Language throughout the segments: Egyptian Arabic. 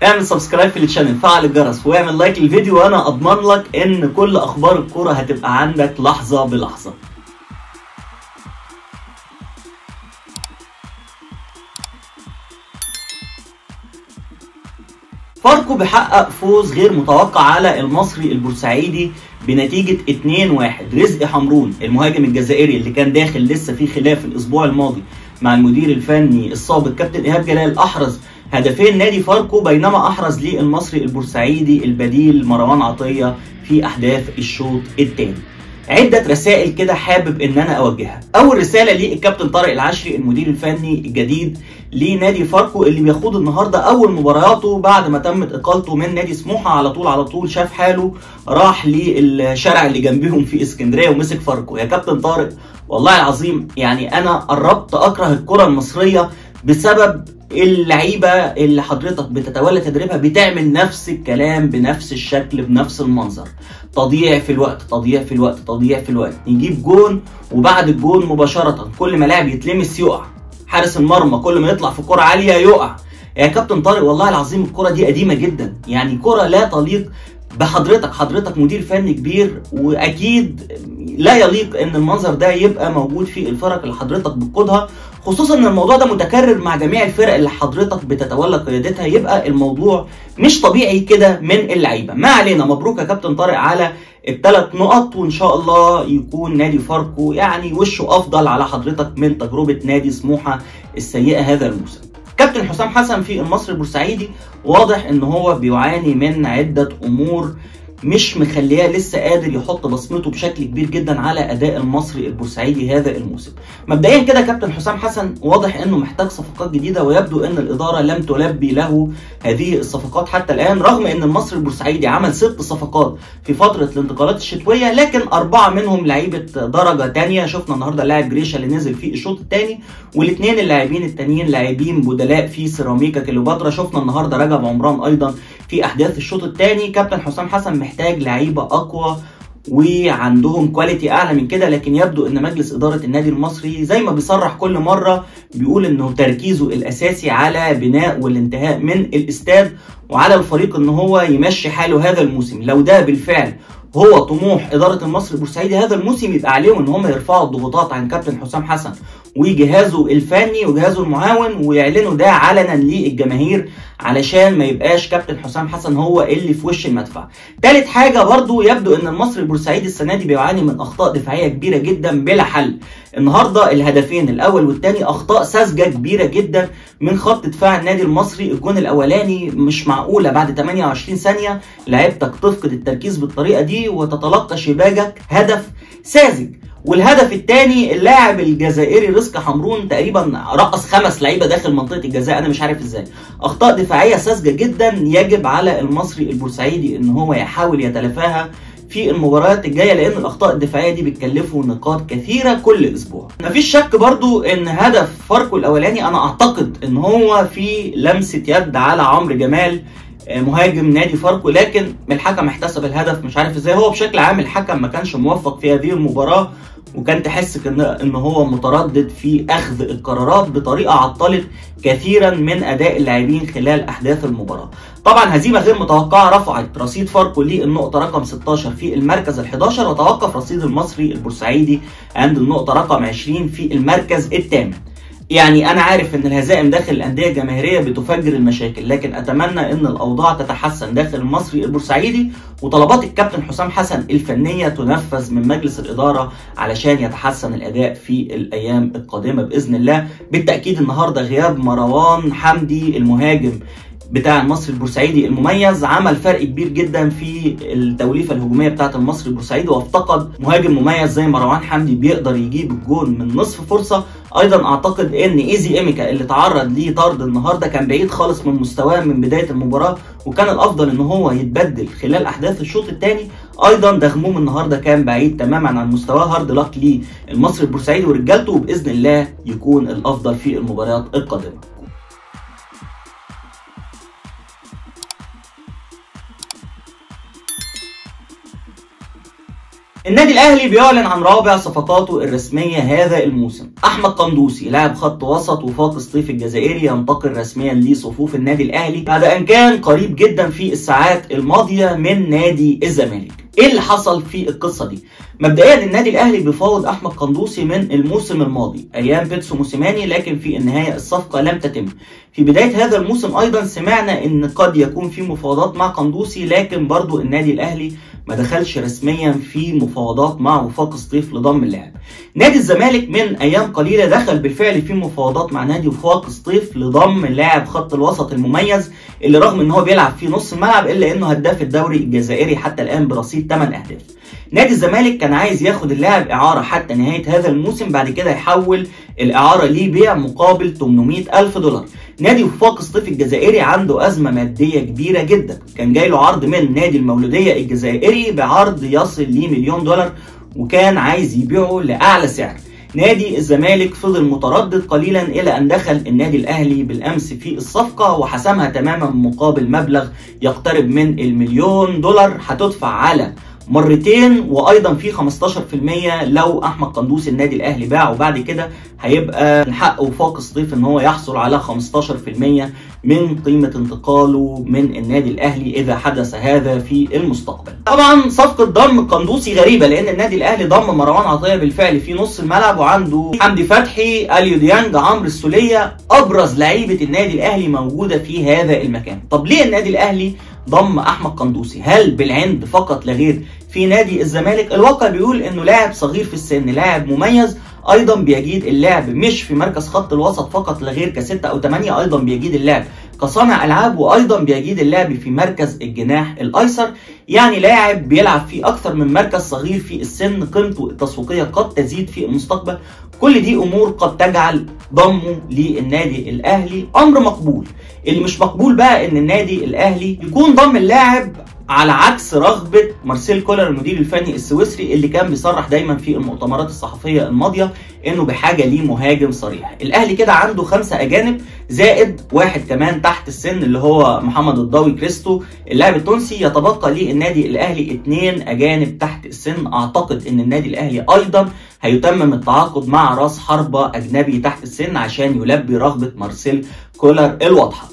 اعمل سبسكرايب في الشانل فعل الجرس واعمل لايك للفيديو وانا اضمن لك ان كل اخبار الكوره هتبقى عندك لحظه بلحظه فاركو بيحقق فوز غير متوقع على المصري البورسعيدي بنتيجة 2-1 رزق حمرون المهاجم الجزائري اللي كان داخل لسه في خلاف الأسبوع الماضي مع المدير الفني السابق كابتن إيهاب جلال أحرز هدفين نادي فاركو بينما أحرز للمصري البورسعيدي البديل مروان عطية في أحداث الشوط الثاني عدة رسائل كده حابب ان انا اوجهها. اول رسالة للكابتن طارق العشري المدير الفني الجديد لنادي فاركو اللي بيخوض النهارده اول مبارياته بعد ما تمت اقالته من نادي سموحه على طول على طول شاف حاله راح للشارع اللي جنبهم في اسكندريه ومسك فاركو. يا كابتن طارق والله العظيم يعني انا قربت اكره الكرة المصرية بسبب اللعيبه اللي حضرتك بتتولى تدريبها بتعمل نفس الكلام بنفس الشكل بنفس المنظر تضييع في الوقت تضييع في الوقت تضييع في الوقت نجيب جون وبعد الجون مباشره كل ما لاعب يتلمس يقع حارس المرمى كل ما يطلع في كرة عاليه يقع يا كابتن طارق والله العظيم الكرة دي قديمه جدا يعني كرة لا تليق بحضرتك حضرتك مدير فني كبير واكيد لا يليق ان المنظر ده يبقى موجود في الفرق اللي حضرتك بتقودها خصوصا ان الموضوع ده متكرر مع جميع الفرق اللي حضرتك بتتولى قيادتها يبقى الموضوع مش طبيعي كده من اللعيبه ما علينا مبروك يا كابتن طارق على الثلاث نقط وان شاء الله يكون نادي فاركو يعني وشه افضل على حضرتك من تجربه نادي سموحه السيئه هذا الموسم كابتن حسام حسن في المصري البورسعيدي واضح ان هو بيعاني من عده امور مش مخليه لسه قادر يحط بصمته بشكل كبير جدا على اداء المصري البورسعيدي هذا الموسم. مبدئيا كده كابتن حسام حسن واضح انه محتاج صفقات جديده ويبدو ان الاداره لم تلبي له هذه الصفقات حتى الان رغم ان المصري البورسعيدي عمل ست صفقات في فتره الانتقالات الشتويه لكن اربعه منهم لعيبه درجه ثانيه شفنا النهارده اللاعب جريشا اللي نزل في الشوط الثاني والاثنين اللاعبين التانيين لاعبين بدلاء في سيراميكا كليوباترا شفنا النهارده رجب عمران ايضا في احداث الشوط الثاني كابتن حسام حسن محتاج لعيبه اقوى وعندهم كواليتي اعلى من كده لكن يبدو ان مجلس اداره النادي المصري زي ما بيصرح كل مره بيقول انه تركيزه الاساسي على بناء والانتهاء من الاستاد وعلى الفريق ان هو يمشي حاله هذا الموسم لو ده بالفعل هو طموح اداره المصري البورسعيدي هذا الموسم يبقى عليهم ان هم يرفعوا الضغوطات عن كابتن حسام حسن وجهازه الفني وجهازه المعاون ويعلنوا ده علنا للجماهير علشان ما يبقاش كابتن حسام حسن هو اللي في وش المدفع. تالت حاجه برضو يبدو ان المصري البورسعيدي السنه دي بيعاني من اخطاء دفاعيه كبيره جدا بلا حل. النهارده الهدفين الاول والثاني اخطاء ساذجه كبيره جدا من خط دفاع النادي المصري الجون الاولاني مش معقوله بعد 28 ثانيه لعيبتك تفقد التركيز بالطريقه دي وتتلقى شباكك هدف ساذج والهدف الثاني اللاعب الجزائري رزق حمرون تقريبا رقص خمس لعيبه داخل منطقه الجزاء انا مش عارف ازاي اخطاء دفاعيه ساذجه جدا يجب على المصري البورسعيدي ان هو يحاول يتلافاها في المباريات الجايه لان الاخطاء الدفاعيه دي بتكلفه نقاط كثيره كل اسبوع مفيش شك برضو ان هدف فاركو الاولاني انا اعتقد ان هو في لمسه يد على عمرو جمال مهاجم نادي فاركو لكن الحكم احتسب الهدف مش عارف ازاي هو بشكل عام الحكم ما كانش موفق في هذه المباراه وكان تحس ان ان هو متردد في اخذ القرارات بطريقه عطلت كثيرا من اداء اللاعبين خلال احداث المباراه. طبعا هزيمه غير متوقعه رفعت رصيد فاركو للنقطه رقم 16 في المركز ال11 وتوقف رصيد المصري البورسعيدي عند النقطه رقم 20 في المركز الثامن. يعني انا عارف ان الهزائم داخل الانديه الجماهيريه بتفجر المشاكل لكن اتمنى ان الاوضاع تتحسن داخل المصري البورسعيدي وطلبات الكابتن حسام حسن الفنيه تنفذ من مجلس الاداره علشان يتحسن الاداء في الايام القادمه باذن الله بالتاكيد النهارده غياب مروان حمدي المهاجم بتاع المصري البورسعيدي المميز عمل فرق كبير جدا في التوليفه الهجوميه بتاعه المصري البورسعيدي وافتقد مهاجم مميز زي مروان حمدي بيقدر يجيب الجون من نصف فرصه ايضا اعتقد ان ايزي ايميكا اللي تعرض لطرد النهارده كان بعيد خالص من مستواه من بدايه المباراه وكان الافضل ان هو يتبدل خلال احداث الشوط الثاني ايضا دغموم النهارده كان بعيد تماما عن مستواه هارد لاك للمصري البورسعيدي ورجالته وباذن الله يكون الافضل في المباريات القادمه النادي الاهلي بيعلن عن رابع صفقاته الرسميه هذا الموسم احمد قندوسي لاعب خط وسط وفاق سطيف الجزائري ينتقل رسميا لصفوف النادي الاهلي بعد ان كان قريب جدا في الساعات الماضيه من نادي الزمالك ايه اللي حصل في القصه دي مبدئيا النادي الاهلي بيفاوض احمد قندوسي من الموسم الماضي ايام بيتسو موسيماني لكن في النهايه الصفقه لم تتم في بدايه هذا الموسم ايضا سمعنا ان قد يكون في مفاوضات مع قندوسي لكن برضو النادي الاهلي ما دخلش رسميا في مفاوضات مع وفاق سطيف لضم اللاعب. نادي الزمالك من ايام قليله دخل بالفعل في مفاوضات مع نادي وفاق سطيف لضم لاعب خط الوسط المميز اللي رغم ان هو بيلعب في نص الملعب الا انه هداف الدوري الجزائري حتى الان برصيد 8 اهداف. نادي الزمالك كان عايز ياخد اللاعب اعاره حتى نهايه هذا الموسم بعد كده يحول الاعاره ليه بيع مقابل 800 الف دولار. نادي وفاق سطيف الجزائري عنده ازمه ماديه كبيره جدا كان جاي له عرض من نادي المولوديه الجزائري بعرض يصل لمليون دولار وكان عايز يبيعه لاعلى سعر نادي الزمالك فضل متردد قليلا الى ان دخل النادي الاهلي بالامس في الصفقه وحسمها تماما مقابل مبلغ يقترب من المليون دولار هتدفع على مرتين وايضا في 15% لو احمد قندوسي النادي الاهلي باعه بعد كده هيبقى من حق وفاق سطيف ان هو يحصل على 15% من قيمه انتقاله من النادي الاهلي اذا حدث هذا في المستقبل. طبعا صفقه ضم قندوسي غريبه لان النادي الاهلي ضم مروان عطيه بالفعل في نص الملعب وعنده حمدي فتحي، اليو ديانج، عمرو السوليه ابرز لعيبه النادي الاهلي موجوده في هذا المكان. طب ليه النادي الاهلي ضم احمد قندوسي هل بالعند فقط لا غير في نادي الزمالك الواقع بيقول انه لاعب صغير في السن لاعب مميز ايضا بيجيد اللعب مش في مركز خط الوسط فقط لا غير كستة او ثمانية ايضا بيجيد اللعب كصانع العاب وايضا بيجيد اللعب في مركز الجناح الايسر يعني لاعب بيلعب في اكثر من مركز صغير في السن قيمته التسويقيه قد تزيد في المستقبل كل دي امور قد تجعل ضمه للنادي الاهلي امر مقبول اللي مش مقبول بقى ان النادي الاهلي يكون ضم اللاعب على عكس رغبة مارسيل كولر المدير الفني السويسري اللي كان بيصرح دايما في المؤتمرات الصحفية الماضية انه بحاجة لمهاجم صريح الاهلي كده عنده خمسة اجانب زائد واحد كمان تحت السن اللي هو محمد الضاوي كريستو اللاعب التونسي يتبقى للنادي الاهلي اثنين اجانب تحت السن اعتقد ان النادي الاهلي ايضا هيتمم التعاقد مع راس حربة اجنبي تحت السن عشان يلبي رغبة مارسيل كولر الواضحة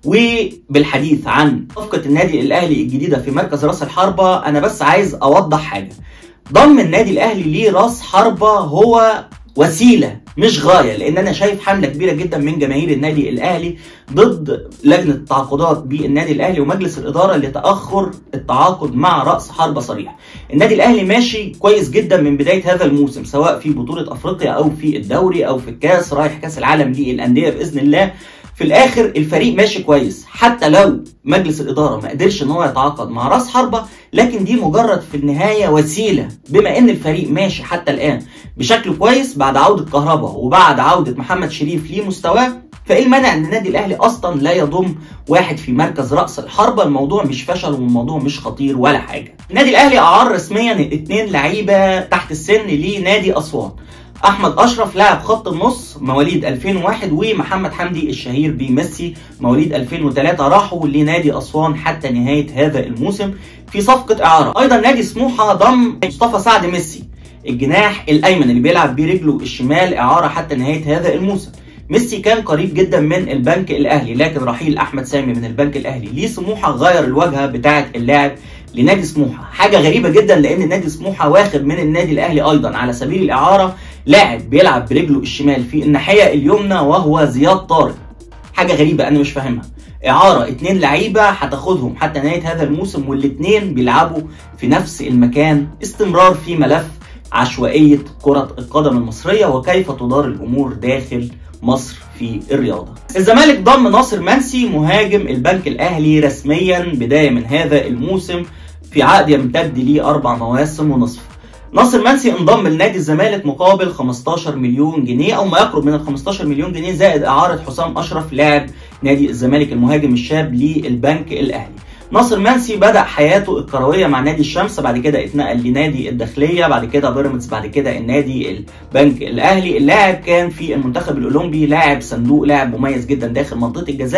وبالحديث عن صفقة النادي الأهلي الجديدة في مركز راس الحربة أنا بس عايز أوضح حاجة ضم النادي الأهلي ليه راس حربة هو وسيله مش غايه لان انا شايف حمله كبيره جدا من جماهير النادي الاهلي ضد لجنه التعاقدات بالنادي الاهلي ومجلس الاداره لتاخر التعاقد مع راس حربه صريح. النادي الاهلي ماشي كويس جدا من بدايه هذا الموسم سواء في بطوله افريقيا او في الدوري او في الكاس رايح كاس العالم للانديه باذن الله. في الاخر الفريق ماشي كويس حتى لو مجلس الاداره ما قدرش ان هو يتعاقد مع راس حربه لكن دي مجرد في النهايه وسيله بما ان الفريق ماشي حتى الان بشكل كويس بعد عوده كهربا وبعد عوده محمد شريف لمستواه فايه المانع ان النادي الاهلي اصلا لا يضم واحد في مركز راس الحربه الموضوع مش فشل والموضوع مش خطير ولا حاجه النادي الاهلي اعار رسميا اثنين لعيبه تحت السن لنادي اسوان احمد اشرف لاعب خط النص مواليد 2001 ومحمد حمدي الشهير بميسي مواليد 2003 راحوا لنادي اسوان حتى نهايه هذا الموسم في صفقه اعاره ايضا نادي سموحه ضم مصطفى سعد ميسي الجناح الايمن اللي بيلعب برجله الشمال اعاره حتى نهايه هذا الموسم ميسي كان قريب جدا من البنك الاهلي لكن رحيل احمد سامي من البنك الاهلي لسموحه غير الواجهه بتاعه اللاعب لنادي سموحه حاجه غريبه جدا لان نادي سموحه واخد من النادي الاهلي ايضا على سبيل الاعاره لاعب بيلعب برجله الشمال في الناحيه اليمنى وهو زياد طارق حاجه غريبه انا مش فاهمها اعاره اتنين لعيبه هتاخدهم حتى نهايه هذا الموسم والاتنين بيلعبوا في نفس المكان استمرار في ملف عشوائيه كره القدم المصريه وكيف تدار الامور داخل مصر في الرياضه. الزمالك ضم ناصر منسي مهاجم البنك الاهلي رسميا بدايه من هذا الموسم في عقد يمتد لاربع مواسم ونصف. ناصر منسي انضم لنادي الزمالك مقابل 15 مليون جنيه او ما يقرب من ال 15 مليون جنيه زائد اعاره حسام اشرف لاعب نادي الزمالك المهاجم الشاب للبنك الاهلي. ناصر منسي بدا حياته الكرويه مع نادي الشمس بعد كده اتنقل لنادي الداخليه بعد كده بيراميدز بعد كده النادي البنك الاهلي اللاعب كان في المنتخب الاولمبي لاعب صندوق لاعب مميز جدا داخل منطقه الجزاء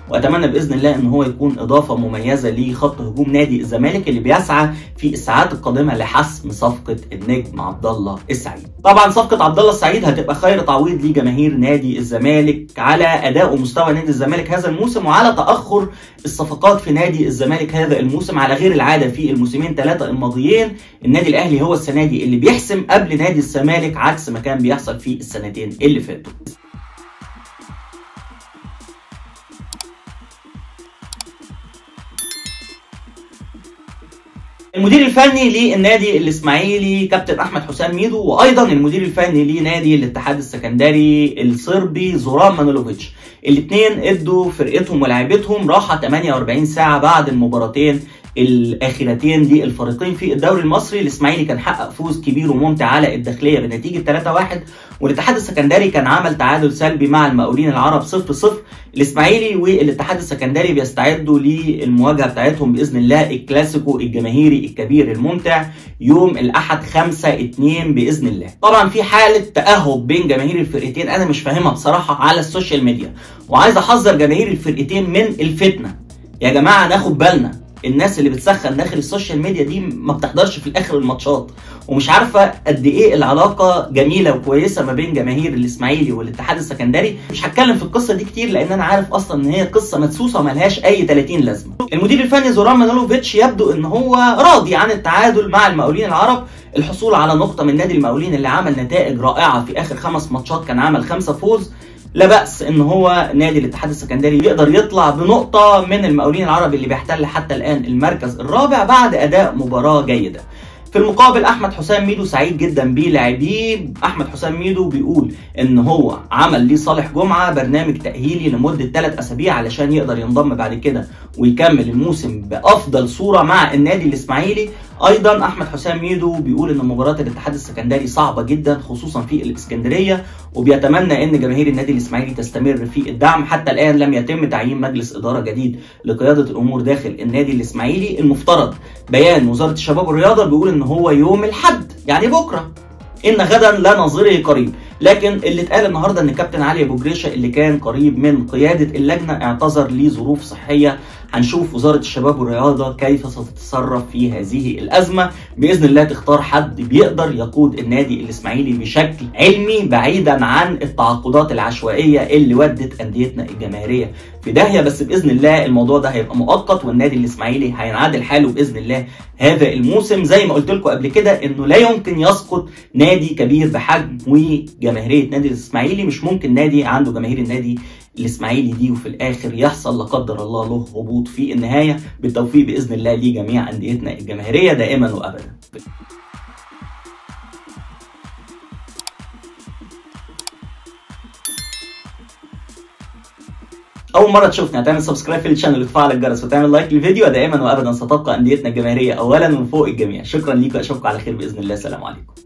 واتمنى باذن الله ان هو يكون اضافه مميزه لخط هجوم نادي الزمالك اللي بيسعى في الساعات القادمه لحسم صفقه النجم عبد الله السعيد. طبعا صفقه عبد الله السعيد هتبقى خير تعويض لجماهير نادي الزمالك على اداء ومستوى نادي الزمالك هذا الموسم وعلى تاخر الصفقات في نادي الزمالك هذا الموسم على غير العاده في الموسمين ثلاثه الماضيين النادي الاهلي هو السنه دي اللي بيحسم قبل نادي الزمالك عكس ما كان بيحصل في السنتين اللي فاتوا. المدير الفني للنادي الاسماعيلي كابتن احمد حسام ميدو وايضا المدير الفني لنادي الاتحاد السكندري الصربي زوران مانولوفيتش الاثنين ادوا فرقتهم ولاعيبتهم راحه 48 ساعه بعد المباراتين الاخيرتين للفريقين في الدوري المصري الاسماعيلي كان حقق فوز كبير وممتع على الداخليه بنتيجه 3-1 والاتحاد السكندري كان عمل تعادل سلبي مع المقاولين العرب 0-0 الاسماعيلي والاتحاد السكندري بيستعدوا للمواجهه بتاعتهم باذن الله الكلاسيكو الجماهيري الكبير الممتع يوم الاحد 5 2 باذن الله طبعا في حاله تاهب بين جماهير الفرقتين انا مش فاهمها بصراحه على السوشيال ميديا وعايز احذر جماهير الفرقتين من الفتنه يا جماعه ناخد بالنا الناس اللي بتسخن داخل السوشيال ميديا دي ما بتحضرش في الاخر الماتشات ومش عارفه قد ايه العلاقه جميله وكويسه ما بين جماهير الاسماعيلي والاتحاد السكندري مش هتكلم في القصه دي كتير لان انا عارف اصلا ان هي قصه مدسوسه ملهاش اي 30 لازمه المدير الفني زوران مانولوفيتش يبدو ان هو راضي عن التعادل مع المقاولين العرب الحصول على نقطه من نادي المقاولين اللي عمل نتائج رائعه في اخر خمس ماتشات كان عمل خمسه فوز لا بأس ان هو نادي الاتحاد السكندري يقدر يطلع بنقطة من المقاولين العرب اللي بيحتل حتى الآن المركز الرابع بعد أداء مباراة جيدة. في المقابل احمد حسام ميدو سعيد جدا بلاعبيه احمد حسام ميدو بيقول ان هو عمل لصالح جمعه برنامج تاهيلي لمده ثلاث اسابيع علشان يقدر ينضم بعد كده ويكمل الموسم بافضل صوره مع النادي الاسماعيلي ايضا احمد حسام ميدو بيقول ان مباراه الاتحاد السكندري صعبه جدا خصوصا في الاسكندريه وبيتمنى ان جماهير النادي الاسماعيلي تستمر في الدعم حتى الان لم يتم تعيين مجلس اداره جديد لقياده الامور داخل النادي الاسماعيلي المفترض بيان وزاره الشباب والرياضه بيقول ان هو يوم الحد يعني بكره ان غدا لا نظيره قريب لكن اللي اتقال النهارده ان كابتن علي ابو جريشه اللي كان قريب من قياده اللجنه اعتذر لظروف صحيه هنشوف وزاره الشباب والرياضه كيف ستتصرف في هذه الازمه باذن الله تختار حد بيقدر يقود النادي الاسماعيلي بشكل علمي بعيدا عن التعاقدات العشوائيه اللي ودت انديتنا الجماهيريه في داهيه بس باذن الله الموضوع ده هيبقى مؤقت والنادي الاسماعيلي هينعدل حاله باذن الله هذا الموسم زي ما قلت لكم قبل كده انه لا يمكن يسقط نادي كبير بحجم وجماهيريه نادي الاسماعيلي مش ممكن نادي عنده جماهير النادي الاسماعيلي دي وفي الاخر يحصل لا قدر الله له هبوط في النهايه بالتوفيق باذن الله لجميع انديتنا الجماهيريه دائما وابدا اول مره تشوفني هتعمل سبسكرايب في الشانل وتفعل الجرس وتعمل لايك للفيديو دائما وابدا ستبقى انديتنا الجماهيريه اولا وفوق الجميع شكرا ليكم اشوفكم على خير باذن الله السلام عليكم